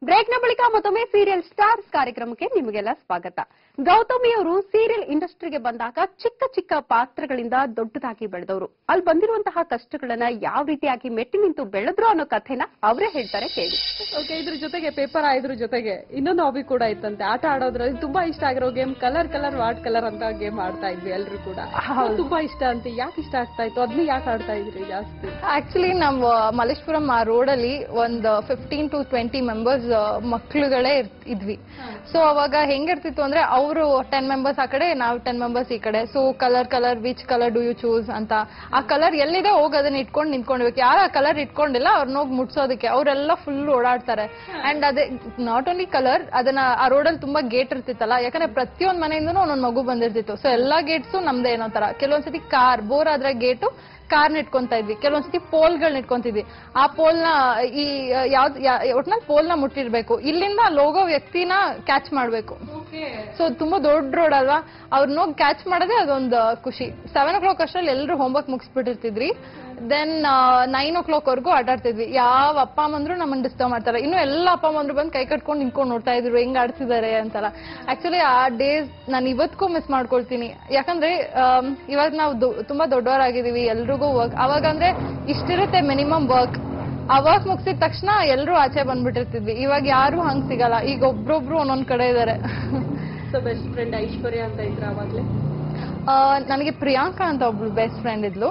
ಬ್ರೇಕ್ನ ಬಳಿಕ ಮತ್ತೊಮ್ಮೆ serial stars ಕಾರ್ಯಕ್ರಮಕ್ಕೆ ನಿಮಗೆಲ್ಲ ಸ್ವಾಗತ ಗೌತಮಿ ಅವರು ಸೀರಿಯಲ್ ಇಂಡಸ್ಟ್ರಿಗೆ ಬಂದಾಗ ಚಿಕ್ಕ ಚಿಕ್ಕ ಪಾತ್ರಗಳಿಂದ ದೊಡ್ಡದಾಗಿ ಬೆಳೆದವರು ಅಲ್ಲಿ ಬಂದಿರುವಂತಹ ಕಷ್ಟಗಳನ್ನ ಯಾವ ರೀತಿಯಾಗಿ ಮೆಟ್ಟಿ ನಿಂತು ಬೆಳೆದ್ರು ಅನ್ನೋ ಕಥೆನ ಅವರೇ ಹೇಳ್ತಾರೆ ಕೇಳಿ ಓಕೆ ಇದ್ರ ಜೊತೆಗೆ ಪೇಪರ್ ಇದ್ರ ಜೊತೆಗೆ ಇನ್ನೊಂದು ಹಾಬಿ ಕೂಡ ಇತ್ತಂತೆ ಆಟ ಆಡೋದ್ರಲ್ಲಿ ತುಂಬಾ ಇಷ್ಟ ಆಗಿರೋ game colour colour what colour ಅಂತ ಗೇಮ್ ಆಡ್ತಾ ಇದ್ವಿ ಎಲ್ರು ಕೂಡ ಹೌದು. ತುಂಬಾ ಇಷ್ಟ ಅಂತ ಯಾಕೆ ಇಷ್ಟ ಆಗ್ತಾ ಇತ್ತು ಅದನ್ನ ಯಾಕೆ ಆಡ್ತಾ ಇದ್ರಿ ಜಾಸ್ತಿ ಆಕ್ಚುಲಿ ನಾವು ಮಲ್ಲೇಶ್ವರಂ ಆ ರೋಡಲ್ಲಿ ಒಂದು ಫಿಫ್ಟೀನ್ ಟು ಟ್ವೆಂಟಿ ಮೆಂಬರ್ಸ್ ಮಕ್ಳುಗಳೇ ಇರ್- ಇದ್ವಿ ಸೊ ಅವಾಗ ಹೆಂಗಿರ್ತಿತ್ತು ಅಂದ್ರೆ ಅವರು ಟೆನ್ ಮೆಂಬರ್ಸ್ ಆ ಕಡೆ ನಾವು ಟೆನ್ ಮೆಂಬರ್ಸ್ ಈ ಕಡೆ so colour colour which colour do you choose ಅಂತ ಆ ಕಲರ್ ಎಲ್ಲಿದೆ ಹೋಗಿ ಅದನ್ನ ಇಟ್ಕೊಂಡು ನಿಂತ್ಕೊಂಡಿರ್ಬೇಕು ಯಾರು ಆ ಕಲರ್ ಇಟ್ಕೊಂಡಿಲ್ಲ ಅವ್ರನ್ನ ಹೋಗಿ ಮುಟ್ಸೋದಕ್ಕೆ ಅವರೆಲ್ಲ ಫುಲ್ ಓಡಾಡ್ತಾರೆ ಅಂಡ್ ಅದೇ ನಾಟ್ ಓನ್ಲಿ ಕಲರ್ ಅದನ್ನ ಆ ರೋಡಲ್ಲಿ ತುಂಬಾ ಗೇಟ್ ಇರ್ತಿತ್ತಲ್ಲ ಯಾಕಂದ್ರೆ ಪ್ರತಿಯೊಂದ್ ಮನೆಯಿಂದನೂ ಒಂದೊಂದ್ ಮಗು ಬಂದಿರ್ತಿತ್ತು ಸೊ ಎಲ್ಲಾ ಗೇಟ್ಸು ನಮ್ದೇ ಏನೋ ತರ ಕೆಲವೊಂದ್ಸತಿ ಕಾರ್ ಬೋರ್ ಆದ್ರೆ ಗೇಟು ಕಾರ್ನ ಇಟ್ಕೊಂತ ಇದ್ವಿ ಕೆಲವೊಂದ್ಸತಿ ಪೋಲ್ಗಳನ್ನ ಇಟ್ಕೊಂತಿದ್ವಿ ಆ ಪೋಲ್ನ ಈ ಯಾವ್ದು ಒಟ್ನಲ್ಲಿ ಪೋಲ್ನ ಮುಟ್ಟಿರ್ಬೇಕು ಇಲ್ಲಿಂದ ಅಲ್ಲಿ ಹೋಗೋ ವ್ಯಕ್ತಿನ ಕ್ಯಾಚ್ ಮಾಡ್ಬೇಕು ಸೊ ತುಂಬಾ ದೊಡ್ಡ ರೋಡ್ ಅಲ್ವಾ ಅವ್ರನ್ನ ಹೋಗಿ ಕ್ಯಾಚ್ ಮಾಡೋದೇ ಅದೊಂದು ಖುಷಿ ಸೆವೆನ್ ಓ ಕ್ಲಾಕ್ ಅಷ್ಟರಲ್ಲಿ ಎಲ್ಲರೂ ಹೋಮ್ವರ್ಕ್ ಮುಗಿಸ್ಬಿಟ್ಟಿರ್ತಿದ್ರಿ ದೆನ್ ನೈನ್ ಓ ಕ್ಲಾಕ್ ವರ್ಗೂ ಆಟಾಡ್ತಿದ್ವಿ ಯಾವ ಅಪ್ಪ ಅಮ್ಮಂದ್ರು ನಮ್ಮನ್ನ ಡಿಸ್ಟರ್ಬ್ ಮಾಡ್ತಾರೆ ಇನ್ನು ಎಲ್ಲ ಅಪ್ಪ ಅಮ್ಮಂದ್ರು ಬಂದು ಕೈ ಕಟ್ಕೊಂಡು ನಿಂತ್ಕೊಂಡು ನೋಡ್ತಾ ಇದ್ರು ಹೆಂಗ್ ಆಡ್ತಿದ್ದಾರೆ ಅಂತಲ್ಲ ಆಕ್ಚುಲಿ ಆ ಡೇಸ್ ನಾನು ಇವತ್ತಿಗೂ ಮಿಸ್ ಮಾಡ್ಕೊಳ್ತೀನಿ ಯಾಕಂದ್ರೆ ಆಮ್, ಇವಾಗ ನಾವು ದೊ- ತುಂಬಾ ದೊಡ್ಡವರಾಗಿದೀವಿ ಎಲ್ರಿಗೂ ವರ್ಕ್ ಅವಾಗ ಅಂದ್ರೆ ಇಷ್ಟಿರುತ್ತೆ ಮಿನಿಮಮ್ ವರ್ಕ್ ಆ ವರ್ಕ್ ಮುಗಿಸಿದ ತಕ್ಷಣ ಎಲ್ಲರೂ ಆಚೆ ಬಂದ್ಬಿಟ್ಟಿರ್ತಿದ್ವಿ ಇವಾಗ ಯಾರು ಹಂಗ್ ಸಿಗಲ್ಲ ಈಗ ಒಬ್ರೊಬ್ರು ಒಂದೊಂದ್ ಕಡೆ ಇದಾರೆ ಸೊ ಬೆಸ್ಟ್ ಫ್ರೆಂಡ್ ಐಶ್ವರ್ಯ ಅಂತ ಇದ್ರ ಅವಾಗ್ಲೇ ಆ, ನನಗೆ ಪ್ರಿಯಾಂಕಾ ಅಂತ ಒಬ್ಳು ಬೆಸ್ಟ್ ಫ್ರೆಂಡ್ ಇದ್ಲು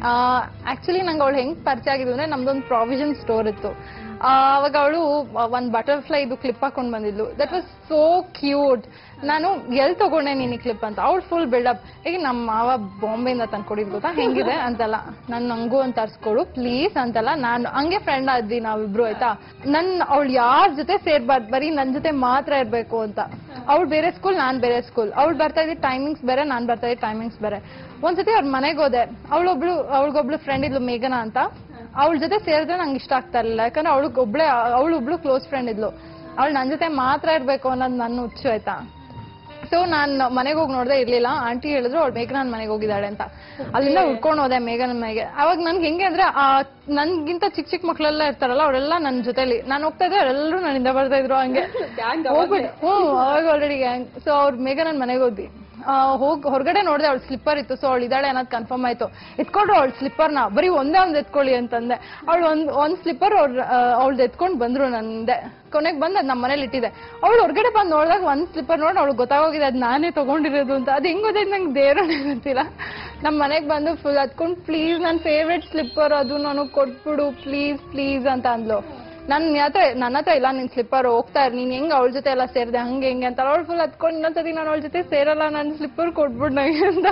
ಆಕ್ಚುಲಿ ನಂಗೆ ಅವಳು ಹೆಂಗ್ ಪರಿಚಯ ಆಗಿದ್ದು ಅಂದ್ರೆ ನಮ್ದೊಂದು ಪ್ರಾವಿಷನ್ ಸ್ಟೋರ್ ಇತ್ತು ಆ, ಅವಾಗ ಅವಳು ಒಂದ್ ಬಟರ್ಫ್ಲೈ ಇದು ಕ್ಲಿಪ್ ಹಾಕೊಂಡ್ ಬಂದಿದ್ಲು ದಟ್ ವಾಸ್ ಸೋ ಕ್ಯೂಟ್ ನಾನು ಎಲ್ ತಗೊಂಡೆ ನೀನ್ ಈ ಕ್ಲಿಪ್ ಅಂತ ಅವ್ಳು ಫುಲ್ ಬಿಲ್ಡಪ್ ಈಗ ನಮ್ಮ ಮಾವ ಬಾಂಬೆಯಿಂದ ತಂದ್ಕೊಡಿದ್ ಗೊತ್ತಾ ಹೆಂಗಿದೆ ಅಂತಲ್ಲ ನನ್ ನಂಗೂ ಅಂತ ತರ್ಸ್ಕೊಡು ಪ್ಲೀಸ್ ಅಂತಲ್ಲ ನಾನು ಹಂಗೆ ಫ್ರೆಂಡ್ ಆದ್ವಿ ನಾವಿಬ್ರು ಆಯ್ತಾ ನನ್ ಅವಳು ಯಾರ ಜೊತೆ ಸೇರ್ಬಾರ್ದು ಬರೀ ನನ್ ಜೊತೆ ಮಾತ್ರ ಇರ್ಬೇಕು ಅಂತ ಅವ್ಳು ಬೇರೆ ಸ್ಕೂಲ್ ನಾನ್ ಬೇರೆ ಸ್ಕೂಲ್ ಅವ್ಳು ಬರ್ತಾ ಇದ್ದ ಟೈಮಿಂಗ್ಸ್ ಬೇರೆ ನಾನ್ ಬರ್ತಾ ಇದ್ದ ಟೈಮಿಂಗ್ಸ್ ಬೇರೆ ಒಂದ್ಸತಿ ಅವ್ರ ಮನೆಗೆ ಹೋದೆ ಅವಳೊಬ್ಳು ಅವಳಿಗೊಬ್ಳು ಫ್ರೆಂಡ್ ಇದ್ಲು ಮೇಘನಾ ಅಂತ ಅವಳ ಜೊತೆ ಸೇರಿದ್ರೆ ನಂಗೆ ಇಷ್ಟ ಆಗ್ತಾ ಇರಲಿಲ್ಲ ಯಾಕಂದ್ರೆ ಅವಳಿಗೆ ಒಬ್ಳೆ ಅವಳು ಒಬ್ಳು ಕ್ಲೋಸ್ ಫ್ರೆಂಡ್ ಇದ್ಲು ಅವಳು ನನ್ನ ಜೊತೆ ಮಾತ್ರ ಇರ್ಬೇಕು ಅನ್ನೋದು ನನ್ನ ಹುಚ್ಚು ಆಯ್ತಾ ಸೊ ನಾನು ಮನೆಗೆ ಹೋಗಿ ನೋಡ್ದೆ ಇರ್ಲಿಲ್ಲ ಆಂಟಿ ಹೇಳಿದ್ರು ಅವ್ಳು ಮೇಘ ನನ್ನ ಮನೆಗೆ ಹೋಗಿದ್ದಾಳೆ ಅಂತ ಅಲ್ಲಿಂದ ಹುಡ್ಕೊಂಡು ಹೋದೆ ಮೇಘನ ಮನೆಗೆ ಅವಾಗ ನನ್ಗೆ ಹೆಂಗೆ ಅಂದ್ರೆ ಆ ನನ್ಗಿಂತ ಚಿಕ್ಕ ಚಿಕ್ಕ ಮಕ್ಳೆಲ್ಲ ಇರ್ತಾರಲ್ಲ ಅವರೆಲ್ಲ ನನ್ನ ಜೊತೆಲಿ ನಾನು ಹೋಗ್ತಾ ಇದ್ದೆ ಅವರೆಲ್ಲರೂ ನನ್ನಿಂದ ಬರ್ತಾ ಇದ್ರು ಹಂಗೆ ಗ್ಯಾಂಗ್ ಹೋಗ್ಬಿಟ್ಟು ಹ್ಮ್ ಅವಾಗ ಆಲ್ರೆಡಿ ಗ್ಯಾಂಗ್ ಸೊ ಅವ್ರ ಮೇಘ ನನ್ ಮನೆಗೆ ಹೋದ್ವಿ ಆ, ಹೋಗ್ ಹೊರಗಡೆ ನೋಡಿದೆ ಅವಳು ಸ್ಲಿಪ್ಪರ್ ಇತ್ತು ಸೊ ಅವಳು ಇದ್ದಾಳೆ ಅನ್ನೋದು ಕನ್ಫರ್ಮ್ ಆಯ್ತು ಎತ್ಕೊಂಡ್ರು ಅವಳು ಸ್ಲಿಪ್ಪರ್ನ ಬರೀ ಒಂದೇ ಒಂದ್ ಎತ್ಕೊಳ್ಳಿ ಅಂತಂದೆ ಅವಳು ಒಂದ್ ಒಂದ್ ಸ್ಲಿಪ್ಪರ್ ಅವ್ರ ಅವಳ್ದು ಎತ್ಕೊಂಡ್ ಬಂದ್ರು ನಂದೆ ಕೊನೆಗೆ ಬಂದ್ ಅದ್ ನಮ್ಮ ಮನೇಲಿ ಇಟ್ಟಿದೆ ಅವಳು ಹೊರಗಡೆ ಬಂದ್ ನೋಡಿದಾಗ ಒಂದ್ ಸ್ಲಿಪ್ಪರ್ ನೋಡಿ ಅವಳು ಗೊತ್ತಾಗೋಗಿದೆ ಅದ್ ನಾನೇ ತಗೊಂಡಿರೋದು ಅಂತ ಅದ್ ಹೆಂಗ್ ಗೊತ್ತಾಯ್ತು ನಂಗೆ ದೇವ್ರನೇ ಗೊತ್ತಿಲ್ಲ ನಮ್ಮ ಮನೆಗೆ ಬಂದು ಫುಲ್ ಹತ್ಕೊಂಡು ಪ್ಲೀಸ್ ನನ್ನ ಫೇವ್ರೆಟ್ ಸ್ಲಿಪ್ಪರ್ ಅದು ನನಗೆ ಕೊಟ್ಬಿಡು ಪ್ಲೀಸ್ ಪ್ಲೀಸ್ ಅಂತ ಅಂದ್ಲು ನನ್ ಹತ್ರ ನನ್ನ ಹತ್ರ ಇಲ್ಲ ನಿನ್ ಸ್ಲಿಪ್ಪರ್ ಹೋಗ್ತಾ ಇರ್ ನೀನ್ ಹೆಂಗ್ ಅವಳ ಜೊತೆ ಎಲ್ಲ ಸೇರಿದೆ ಹಂಗೆ ಹೆಂಗೆ ಅಂತ ಅವಳು ಫುಲ್ ಹತ್ಕೊಂಡು ಇನ್ನೊಂದ್ಸತಿ ನಾನು ಅವಳ ಜೊತೆ ಸೇರಲ್ಲ ನನ್ ಸ್ಲಿಪ್ಪರ್ ಕೊಟ್ಬಿಡ್ ನಂಗೆ ಅಂತ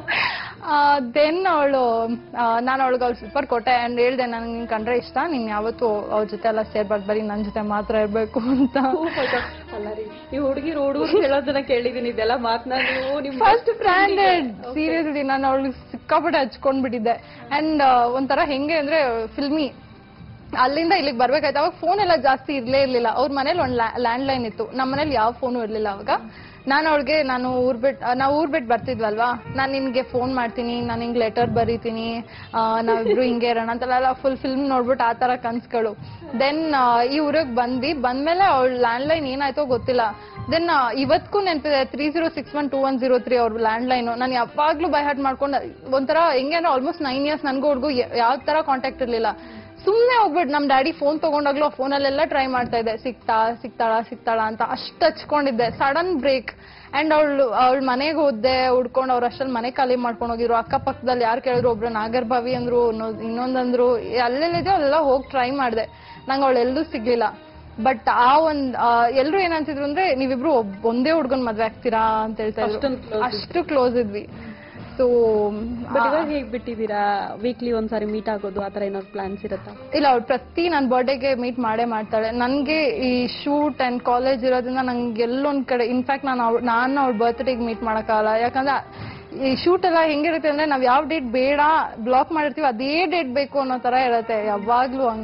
ದೆನ್ ಅವಳು ನಾನು ಅವಳಿಗೆ ಅವ್ಳ ಸ್ಲಿಪ್ಪರ್ ಕೊಟ್ಟೆ ಅಂಡ್ ಹೇಳ್ದೆ ನನ್ಗೆ ನಿನ್ ಕಂಡ್ರೆ ಇಷ್ಟ ನೀನ್ ಯಾವತ್ತು ಅವ್ಳ ಜೊತೆ ಎಲ್ಲ ಸೇರ್ಬಾರ್ದು ಬರೀ ನನ್ ಜೊತೆ ಮಾತ್ರ ಇರ್ಬೇಕು ಅಂತ ಅಲ್ಲ ರೀ ಈ ಹುಡುಗಿರು ಹುಡುಗರು ಹೇಳೋದನ್ನ ಕೇಳಿದೀನಿ ಇದೆಲ್ಲ ಮಾತನ್ನ ನೀವು ನಿಮ್ ಫಸ್ಟ್ ಬ್ರ್ಯಾಂಡೆಡ್ ಸೀರಿಯಸ್ಲಿ ನಾನು ಅವಳಿಗೆ ಸಿಕ್ಕಾಪಟ್ಟೆ ಹಚ್ಕೊಂಡ್ ಬಿಟ್ಟಿದ್ದೆ ಅಂಡ್ ಒಂಥರ ಹೆಂಗೆ ಅಂದ್ರೆ ಫಿಲ್ಮಿ ಅಲ್ಲಿಂದ ಇಲ್ಲಿಗೆ ಬರ್ಬೇಕಾಯ್ತು ಅವಾಗ ಫೋನ್ ಎಲ್ಲ ಜಾಸ್ತಿ ಇರ್ಲೇ ಇರ್ಲಿಲ್ಲ ಅವ್ರ ಮನೇಲಿ ಒಂದು ಲ್ಯಾಂಡ್ ಲೈನ್ ಇತ್ತು ನಮ್ಮ ಮನೇಲಿ ಯಾವ ಫೋನು ಇರ್ಲಿಲ್ಲ ಅವಾಗ ನಾನು ಅವಳಿಗೆ ನಾನು ಊರ್ ಬಿಟ್ಟು ನಾವು ಊರ್ ಬಿಟ್ಟು ಬರ್ತಿದ್ವಲ್ವಾ ನಾನು ನಿನ್ಗೆ ಫೋನ್ ಮಾಡ್ತೀನಿ ನಾನು ಹಿಂಗೆ ಲೆಟರ್ ಬರೀತೀನಿ ಆ, ನಾವಿಬ್ರು ಹಿಂಗೆ ಇರೋಣ ಅಂತೆಲ್ಲ ಫುಲ್ ಫಿಲ್ಮ್ ನೋಡ್ಬಿಟ್ಟು ಆ ತರ ಕನ್ಸ್ಗಳು ದೆನ್ ಈ ಊರಿಗೆ ಬಂದ್ವಿ ಬಂದ್ಮೇಲೆ ಅವಳ ಲ್ಯಾಂಡ್ ಲೈನ್ ಏನಾಯ್ತೋ ಗೊತ್ತಿಲ್ಲ ದೆನ್ ಇವತ್ತಿಗೂ ನೆನಪಿದೆ three zero six one two one zero three ಅವ್ರ ಲ್ಯಾಂಡ್ ಲೈನು ನಾನು ಯಾವಾಗ್ಲೂ ಬೈ ಹಾರ್ಟ್ ಮಾಡ್ಕೊಂಡು ಒಂಥರ ಹೆಂಗೆ ಅಂದ್ರೆ ಆಲ್ಮೋಸ್ಟ್ ನೈನ್ ಇಯರ್ಸ್ ನನಗೂ ಹುಡುಗು ಯಾವ ತರ ಕಾಂಟ್ಯಾಕ್ಟ್ ಇರ್ಲಿಲ್ಲ ಸುಮ್ನೆ ಹೋಗ್ಬಿಟ್ಟು ನಮ್ ಡ್ಯಾಡಿ ಫೋನ್ ತಗೊಂಡಾಗ್ಲೂ ಆ ಫೋನಲ್ಲೆಲ್ಲ ಟ್ರೈ ಮಾಡ್ತಾ ಇದ್ದೆ ಸಿಗ್ತಾ ಸಿಗ್ತಾಳ ಸಿಗ್ತಾಳ ಅಂತ ಅಷ್ಟ್ ಹಚ್ಕೊಂಡಿದ್ದೆ ಸಡನ್ ಬ್ರೇಕ್ ಅಂಡ್ ಅವಳು ಅವಳ ಮನೆಗೆ ಹೋದೆ ಹುಡ್ಕೊಂಡು ಅವ್ರು ಅಷ್ಟಲ್ಲಿ ಮನೆ ಖಾಲಿ ಮಾಡ್ಕೊಂಡು ಹೋಗಿದ್ರು ಅಕ್ಕಪಕ್ಕದಲ್ಲಿ ಯಾರು ಕೇಳಿದ್ರು ಒಬ್ರು ನಾಗರ್ಭಾವಿ ಅಂದ್ರು ಇನ್ನೊಂದ್- ಇನ್ನೊಂದಂದ್ರು ಎಲ್ಲೆಲ್ಲಿದೆ ಅಲ್ಲೆಲ್ಲ ಹೋಗಿ ಟ್ರೈ ಮಾಡಿದೆ ನಂಗೆ ಅವಳು ಎಲ್ಲೂ ಸಿಗ್ಲಿಲ್ಲ ಬಟ್ ಆ ಒಂದ್ ಎಲ್ರು ಏನಂತಿದ್ರು ಅಂದ್ರೆ ನೀವಿಬ್ರು ಒಬ್- ಒಂದೇ ಹುಡ್ಗನ್ ಮದ್ವೆ ಆಗ್ತೀರಾ ಅಂತ ಹೇಳ್ತಾ ಇದ್ರು ಅಷ್ಟೊಂದ್ close ಅಷ್ಟು ಕ್ಲೋಸ್ ಇದ್ವಿ ಸೊ ಬಟ್ ಇವಾಗ ಹೇಗ್ ಬಿಟ್ಟಿದ್ದೀರಾ ವೀಕ್ಲಿ ಒಂದ್ಸಾರಿ ಮೀಟ್ ಆಗೋದು ಆತರ ಏನಾದ್ರು ಪ್ಲಾನ್ಸ್ ಇರುತ್ತಾ ಇಲ್ಲ ಅವ್ಳು ಪ್ರತಿ ನನ್ನ ಬರ್ಡೇಗೆ ಮೀಟ್ ಮಾಡೇ ಮಾಡ್ತಾಳೆ ನನಗೆ ಈ ಶೂಟ್ ಅಂಡ್ ಕಾಲೇಜ್ ಇರೋದ್ರಿಂದ ನಂಗೆ ಎಲ್ಲೊಂದ್ ಕಡೆ ಇನ್ಫ್ಯಾಕ್ಟ್ ನಾನು ಅವ್ಳು ನಾನು ಅವಳ ಬರ್ತ್ಡೇಗೆ ಮೀಟ್ ಮಾಡೋಕ್ಕಾಗಲ್ಲ ಯಾಕಂದ್ರೆ ಈ ಶೂಟ್ ಎಲ್ಲ ಹೆಂಗಿರುತ್ತೆ ಅಂದ್ರೆ ನಾವ್ ಯಾವ ಡೇಟ್ ಬೇಡ ಬ್ಲಾಕ್ ಮಾಡಿರ್ತೀವಿ ಅದೇ ಡೇಟ್ ಬೇಕು ಅನ್ನೋ ತರ ಇರತ್ತೆ ಯಾವಾಗ್ಲೂ ಹಂಗೆ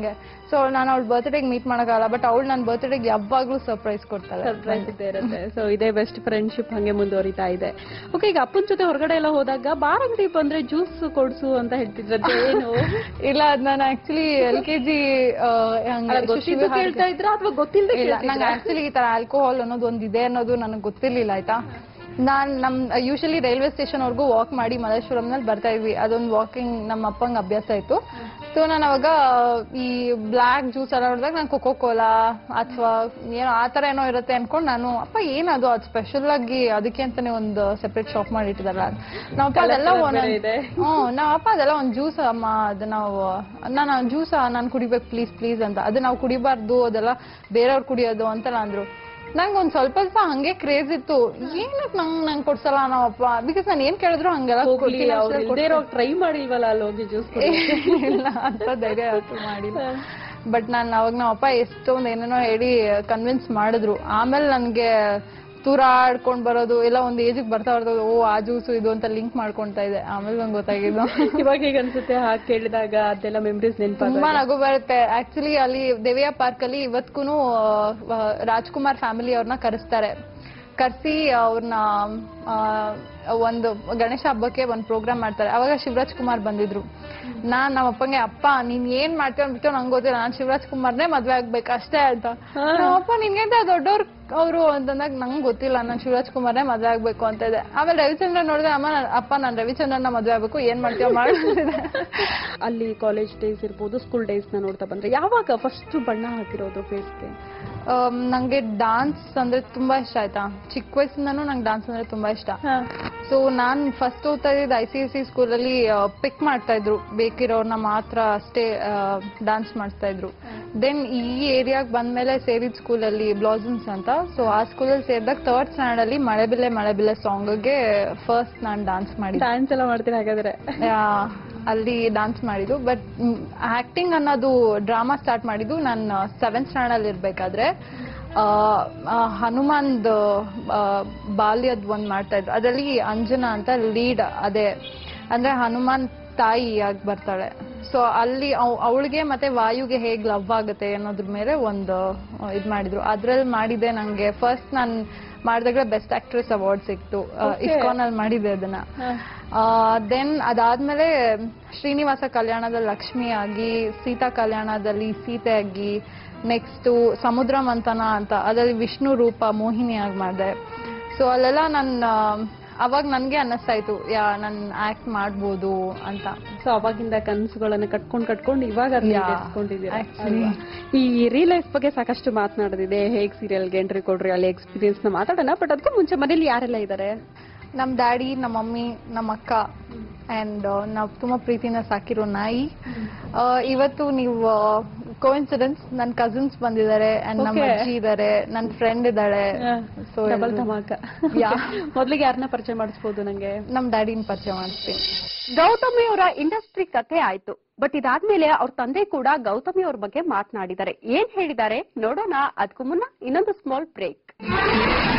ಸೊ ನಾನು ಅವಳ ಬರ್ತ್ಡೇಗೆ ಮೀಟ್ ಮಾಡೋಕ್ಕಾಗಲ್ಲ ಬಟ್ ಅವಳು ನನ್ನ ಬರ್ತ್ಡೇಗೆ ಯಾವಾಗ್ಲೂ ಸರ್ಪ್ರೈಸ್ ಕೊಡ್ತಾಳೆ ಸರ್ಪ್ರೈಸ್ ಇದ್ದೇ ಇರುತ್ತೆ ಸೊ ಇದೇ ಬೆಸ್ಟ್ ಫ್ರೆಂಡ್ಶಿಪ್ ಹಂಗೆ ಮುಂದುವರಿತಾ ಇದೆ ಓಕೆ ಈಗ ಅಪ್ಪನ ಜೊತೆ ಹೊರಗಡೆ ಎಲ್ಲ ಹೋದಾಗ ಬಾರ್ ಅಂಗಡಿ ಬಂದ್ರೆ ಜ್ಯೂಸ್ ಕೊಡ್ಸು ಅಂತ ಹೇಳ್ತಿದ್ರಂತೆ ಏನು ಇಲ್ಲ ಅದ್ ನಾನು ಆಕ್ಚುಲಿ ಎಲ್ ಕೆ ಜಿ ಅಲ್ಲ, ಗೊತ್ತಿದ್ದು ಕೇಳ್ತಾ ಇದ್ರ ಅಥವಾ ಗೊತ್ತಿಲ್ಲದೆ ಇಲ್ಲ ನಂಗೆ ಆಕ್ಚುಲಿ ಈ ತರ ಆಲ್ಕೋಹಾಲ್ ಅನ್ನೋದು ಒಂದ್ ಇದೆ ಅನ್ನೋದು ನನಗೆ ಗೊತ್ತಿರ್ಲಿಲ್ಲ ಆಯ್ತಾ ನಾನ್ ನಮ್ ಯೂಶಲಿ ರೈಲ್ವೆ ಸ್ಟೇಷನ್ ವರ್ಗೂ ವಾಕ್ ಮಾಡಿ ಮಲ್ಲೇಶ್ವರಂನಲ್ಲಿ ಬರ್ತಾ ಇದ್ವಿ ಅದೊಂದು ವಾಕಿಂಗ್ ನಮ್ಮ ಅಪ್ಪಂಗೆ ಅಭ್ಯಾಸ ಇತ್ತು ಸೊ ನಾನು ಅವಾಗ ಈ ಬ್ಲ್ಯಾಕ್ ಜ್ಯೂಸ್ ಎಲ್ಲ ನೋಡಿದಾಗ ನಾನು ಕೊಕೋ ಕೋಲಾ ಅಥವಾ ಏನೋ ಆ ತರ ಏನೋ ಇರುತ್ತೆ ಅನ್ಕೊಂಡು ನಾನು ಅಪ್ಪ ಏನದು ಅದು ಸ್ಪೆಷಲ್ ಆಗಿ ಅದಕ್ಕೆ ಅಂತಾನೆ ಒಂದು ಸೆಪರೇಟ್ ಶಾಪ್ ಮಾಡಿ ಇಟ್ಟಿದಾರಲ್ಲ ನಮ್ಮಪ್ಪ ಅದೆಲ್ಲ ಬೇರೆ ಒಂದೊಂದು ಇದೆ. ಹ್ಮ್ ನಮ್ಮಪ್ಪ ಅದೆಲ್ಲ ಒಂದ್ ಜ್ಯೂಸ್ ಅಮ್ಮ ಅದು ನಾವು ನಾನು ಜ್ಯೂಸ್ ನಾನು ಕುಡಿಬೇಕು ಪ್ಲೀಸ್ ಪ್ಲೀಸ್ ಅಂತ ಅದು ನಾವು ಕುಡಿಬಾರ್ದು ಅದೆಲ್ಲ ಬೇರೆಯವ್ರು ಕುಡಿಯೋದು ಅಂತೆಲ್ಲ ಅಂದ್ರು ನಂಗೆ ಒಂದ್ ಸ್ವಲ್ಪ ಸ್ವಲ್ಪ ಹಂಗೆ ಕ್ರೇಜ್ ಇತ್ತು ಏನಕ್ ನಂಗ್ ನಂಗೆ ಕೊಡ್ಸಲ್ಲ ನಮ್ಮಪ್ಪ ಬಿಕಾಸ್ ನಾನು ಏನ್ ಕೇಳಿದ್ರು ಹಂಗೆಲ್ಲ ಹೋಗ್ಲಿ ಕೊಡ್ತೀನಿ ಅವ್ರು ಅಷ್ಟ್ರಲ್ಲಿ ಇಲ್ದೇ ಇರೋ ಟ್ರೈ ಮಾಡಿಲ್ವಲ್ಲ ಅಲ್ಲಿ ಹೋಗಿ ಜ್ಯೂಸ್ ಕೊಡ್ತೀನಿ. ಇಲ್ಲ ಅಂತ ಧೈರ್ಯ ಯಾವತ್ತೂ ಮಾಡಿಲ್ಲ ಬಟ್ ನಾನು ಅವಾಗ ನಮ್ಮಪ್ಪ ಎಷ್ಟೊಂದು ಏನೇನೋ ಹೇಳಿ ಕನ್ವಿನ್ಸ್ ಮಾಡಿದ್ರು ಆಮೇಲೆ ನನ್ಗೆ ತೂರಾಡ್ಕೊಂಡ್ ಬರೋದು ಎಲ್ಲ ಒಂದ್ ಏಜಿಗೆ ಬರ್ತಾ ಬರ್ತದೆ ಓ ಆ ಜ್ಯೂಸು ಇದು ಅಂತ ಲಿಂಕ್ ಮಾಡ್ಕೊಂತಾ ಇದೆ ಆಮೇಲೆ ನಂಗೆ ಗೊತ್ತಾಗಿದ್ದು ಇವಾಗ ಈಗ ಅನ್ಸುತ್ತೆ ಹಾಗೆ ಕೇಳಿದಾಗ ಅದೆಲ್ಲ ಮೆಮರೀಸ್ ನೆನಪಾಗ ತುಂಬಾ ನಗು ಬರುತ್ತೆ ಆಕ್ಚುಲಿ ಅಲ್ಲಿ ದೇವಿಯಾ ಪಾರ್ಕ್ ಅಲ್ಲಿ ಇವತ್ಗೂ ರಾಜ್ಕುಮಾರ್ ಫ್ಯಾಮಿಲಿ ಅವ್ರನ್ನ ಕರೆಸ್ತಾರೆ ಕರ್ಸಿ ಅವ್ರನ್ನ ಒಂದು ಗಣೇಶ ಹಬ್ಬಕ್ಕೆ ಒಂದು ಪ್ರೋಗ್ರಾಮ್ ಮಾಡ್ತಾರೆ ಅವಾಗ ಶಿವರಾಜ್ ಕುಮಾರ್ ಬಂದಿದ್ರು ನಾನ್ ನಮ್ಮ ಅಪ್ಪಂಗೆ ಅಪ್ಪ ನೀನ್ ಏನ್ ಮಾಡ್ತೀಯ ಅಂದ್ಬಿಟ್ಟು ನಂಗೆ ಗೊತ್ತಿಲ್ಲ ನಾನ್ ಶಿವರಾಜ್ ಕುಮಾರ್ನೇ ಮದ್ವೆ ಆಗ್ಬೇಕು ಅಷ್ಟೇ ಅಂತ ನಮ್ಮಪ್ಪ ನಿನ್ಗಿಂತ ದೊಡ್ಡವ್ರು ಅವರು ಅಂತಂದಾಗ ನಂಗೆ ಗೊತ್ತಿಲ್ಲ ನಾನು ಶಿವರಾಜ್ ಕುಮಾರ್ನೇ ಮದ್ವೆ ಆಗ್ಬೇಕು ಅಂತ ಇದೆ ಆಮೇಲೆ ರವಿಚಂದ್ರನ್ ನೋಡಿದ್ರೆ ಅಮ್ಮ ನಾನ್- ಅಪ್ಪ ನಾನು ರವಿಚಂದ್ರನ್ನ ಮದ್ವೆ ಆಗ್ಬೇಕು ಏನ್ ಮಾಡ್ತೀವ ಮಾಡಿದೆ ಅಲ್ಲಿ ಕಾಲೇಜ್ ಡೇಸ್ ಇರ್ಬೋದು ಸ್ಕೂಲ್ ಡೇಸ್ ನ ನೋಡ್ತಾ ಬಂದ್ರೆ ಯಾವಾಗ ಫಸ್ಟ್ ಬಣ್ಣ ಹಾಕಿರೋದು ಫೇಸ್ಗೆ ಆಮ್, ನಂಗೆ ಡಾನ್ಸ್ ಅಂದ್ರೆ ತುಂಬಾ ಇಷ್ಟ ಆಯ್ತಾ ಚಿಕ್ಕ ವಯಸ್ಸಿಂದನೂ ನಂಗೆ ಡಾನ್ಸ್ ಅಂದ್ರೆ ತುಂಬಾ ಇಷ್ಟ ಸೊ ನಾನ್ ಫಸ್ಟ್ ಓದ್ತಾ ಇದ್ದಿದ್ದು ಐ ಸಿ ಎಸ್ ಸಿ ಸ್ಕೂಲಲ್ಲಿ ಪಿಕ್ ಮಾಡ್ತಾ ಇದ್ರು ಬೇಕಿರೋರ್ನ ಮಾತ್ರ ಅಷ್ಟೇ ಡಾನ್ಸ್ ಮಾಡಿಸ್ತಾ ಇದ್ರು ದೆನ್ ಈ ಏರಿಯಾಗ್ ಬಂದ್ಮೇಲೆ ಸೇರಿದ ಸ್ಕೂಲಲ್ಲಿ ಬ್ಲಾಸಮ್ಸ್ ಅಂತ ಸೊ ಆ ಸ್ಕೂಲಲ್ಲಿ ಸೇರಿದಾಗ ಥರ್ಡ್ ಸ್ಟ್ಯಾಂಡರ್ಡ್ ಅಲ್ಲಿ ಮಳೆಬಿಲ್ಲೆ ಮಳೆಬಿಲ್ಲೆ ಸಾಂಗ್ಗೆ ಫಸ್ಟ್ ನಾನು ಡಾನ್ಸ್ ಮಾಡಿದ್ದೆ ಡ್ಯಾನ್ಸ್ ಎಲ್ಲ ಮಾಡ್ತೀರಾ ಹಾಗಾದ್ರೆ ಆ, ಅಲ್ಲಿ ಡಾನ್ಸ್ ಮಾಡಿದ್ದು ಬಟ್ ಆಕ್ಟಿಂಗ್ ಅನ್ನೋದು ಡ್ರಾಮಾ ಸ್ಟಾರ್ಟ್ ಮಾಡಿದ್ದು ನಾನು ಸೆವೆಂತ್ ಸ್ಟ್ಯಾಂಡರ್ಡ್ ಅಲ್ಲಿ ಇರ್ಬೇಕಾದ್ರೆ ಆ, ಆ, ಹನುಮಾನ್ದ್ ಆ, ಬಾಲ್ಯದ್ ಒಂದ್ ಮಾಡ್ತಾ ಇದ್ರು ಅದರಲ್ಲಿ ಅಂಜನಾ ಅಂತ ಲೀಡ್ ಅದೇ ಅಂದ್ರೆ ಹನುಮಾನ್ ತಾಯಿ ಆಗಿ ಬರ್ತಾಳೆ ಸೊ ಅಲ್ಲಿ ಅವಳಿಗೆ ಮತ್ತೆ ವಾಯುಗೆ ಹೇಗ್ ಲವ್ ಆಗುತ್ತೆ ಅನ್ನೋದ್ರ ಮೇಲೆ ಒಂದು ಆ, ಇದ್ ಮಾಡಿದ್ರು ಅದ್ರಲ್ಲಿ ಮಾಡಿದೆ ನಂಗೆ ಫಸ್ಟ್ ನಾನ್ ಮಾಡಿದಾಗ ಬೆಸ್ಟ್ ಆಕ್ಟ್ರೆಸ್ ಅವಾರ್ಡ್ ಸಿಕ್ತು ಇಸ್ಕಾನ್ ಅಲ್ಲಿ ಮಾಡಿದೆ ಅದನ್ನ ದೆನ್ ಅದಾದ್ಮೇಲೆ ಶ್ರೀನಿವಾಸ ಕಲ್ಯಾಣದಲ್ಲಿ ಲಕ್ಷ್ಮಿ ಆಗಿ ಸೀತಾ ಕಲ್ಯಾಣದಲ್ಲಿ ಸೀತೆ ಆಗಿ ನೆಕ್ಸ್ಟ್ ಸಮುದ್ರ ಮಂಥನ ಅಂತ ಅದರಲ್ಲಿ ವಿಷ್ಣು ರೂಪ ಮೋಹಿನಿ ಆಗಿ ಮಾಡಿದೆ ಸೊ ಅಲ್ಲೆಲ್ಲ ನನ್ನ ಅವಾಗ ನನ್ಗೆ ಅನ್ನಿಸ್ತಾ ಇತ್ತು ಯಾ ನನ್ ಆಕ್ಟ್ ಮಾಡ್ಬೋದು ಅಂತ ಸೊ ಅವಾಗಿಂದ ಕನಸುಗಳನ್ನ ಕಟ್ಕೊಂಡ್ ಕಟ್ಕೊಂಡು ಇವಾಗ Yeah, ಇಟ್ಕೊಂಡಿದ್ದೀರಾ actually. ಅಲ್ವಾ? ಈ ರಿಯಲ್ ಲೈಫ್ ಬಗ್ಗೆ ಸಾಕಷ್ಟು ಮಾತನಾಡದಿದೆ ಹೇಗ್ ಸೀರಿಯಲ್ಗೆ ಎಂಟ್ರಿ ಕೊಡ್ರಿ ಅಲ್ಲಿ ಎಕ್ಸ್ಪೀರಿಯನ್ಸ್ ನ ಮಾತಾಡೋಣ ಬಟ್ ಅದಕ್ಕೂ ಮುಂಚೆ ಮನೇಲಿ ಯಾರೆಲ್ಲ ಇದ್ದಾರೆ ನಮ್ ಡ್ಯಾಡಿ ನಮ್ಮ ಮಮ್ಮಿ ನಮ್ಮ ಅಕ್ಕ ಅಂಡ್ ನಾವ್ ತುಂಬಾ ಪ್ರೀತಿನ ಸಾಕಿರೋ ನಾಯಿ ಆ, ಇವತ್ತು ನೀವು ಕೋಇನ್ಸಿಡೆನ್ಸ್ ನನ್ ಕಸಿನ್ಸ್ ಬಂದಿದ್ದಾರೆ ಅಂಡ್ ನಮ್ಮ Okay. ಅಜ್ಜಿ ಇದಾರೆ ನನ್ ಫ್ರೆಂಡ್ ಇದ್ದಾಳೆ So, ಡಬಲ್ ಎಲ್ರು- ಧಮಾಕ Yeah. ಮೊದ್ಲಿಗೆ ಯಾರನ್ನ ಪರಿಚಯ ಮಾಡಿಸ್ಬೋದು ನಂಗೆ ನಮ್ ಡ್ಯಾಡಿನ ಪರಿಚಯ ಮಾಡಿಸ್ತೀನಿ ಗೌತಮಿ ಅವರ ಇಂಡಸ್ಟ್ರಿ ಕಥೆ ಆಯ್ತು ಬಟ್ ಇದಾದ್ಮೇಲೆ ಅವ್ರ ತಂದೆ ಕೂಡ ಗೌತಮಿ ಅವ್ರ ಬಗ್ಗೆ ಮಾತನಾಡಿದ್ದಾರೆ ಏನ್ ಹೇಳಿದ್ದಾರೆ ನೋಡೋಣ ಅದಕ್ಕೂ ಮುನ್ನ ಇನ್ನೊಂದು ಸ್ಮಾಲ್ ಬ್ರೇಕ್